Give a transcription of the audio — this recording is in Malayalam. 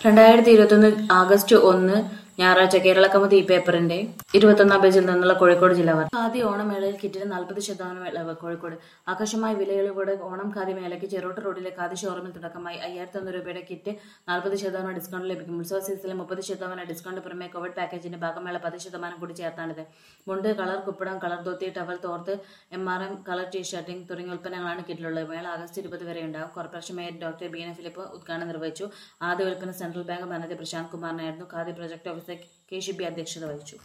രണ്ടായിരത്തി ഇരുപത്തൊന്ന് ആഗസ്റ്റ് ഒന്ന് ഞായറാഴ്ച കേരള കൗമുദി ഈ പേപ്പറിന്റെ ഇരുപത്തൊന്നാം പേജിൽ നിന്നുള്ള കോഴിക്കോട് ജില്ലാ വാർത്ത ഖാദി ഓണമേളയിൽ കിറ്റിന് നാൽപ്പത് ശതമാനം ഇളവ് കോഴിക്കോട് ആകർഷമായ വിലയിലൂടെ ഓണം ഖാദി മേളയ്ക്ക് ചെറുട്ട് റോഡിലെ ഖാദി ഷോറൂമിൽ തുടക്കമായി അയ്യായിരത്തി ഒന്ന് രൂപയുടെ കിറ്റ് നാൽപ്പത് ശതമാനം ഡിസ്കൗണ്ട് ലഭിക്കും ഉത്സവ സീസണിൽ മുപ്പത് ശതമാനം ഡിസ്കൗണ്ട് പുറമെ കോവിഡ് പാക്കേജിന്റെ ഭാഗമേള പത്ത് ശതമാനം കൂടി ചേർത്താണിത് മുണ്ട് കളർ കുപ്പിടം കളർ ധോത്തി ടവൽ തോർത്ത് M R M colour T shirting തുടങ്ങിയ ഉൽപ്പന്നങ്ങളാണ് കിറ്റിലുള്ളത് മേള ആഗസ്റ്റ് ഇരുപത് വരെ ഉണ്ടാകും corporation mayor doctor Beena Philip ഉദ്ഘാടനം നിർവഹിച്ചു ആദ്യ വിൽപ്പന സെൻട്രൽ ബാങ്ക് മാനേജർ പ്രശാന്ത് കുമാറിനായിരുന്നു khadi project officer K Shibi അധ്യക്ഷത വഹിച്ചു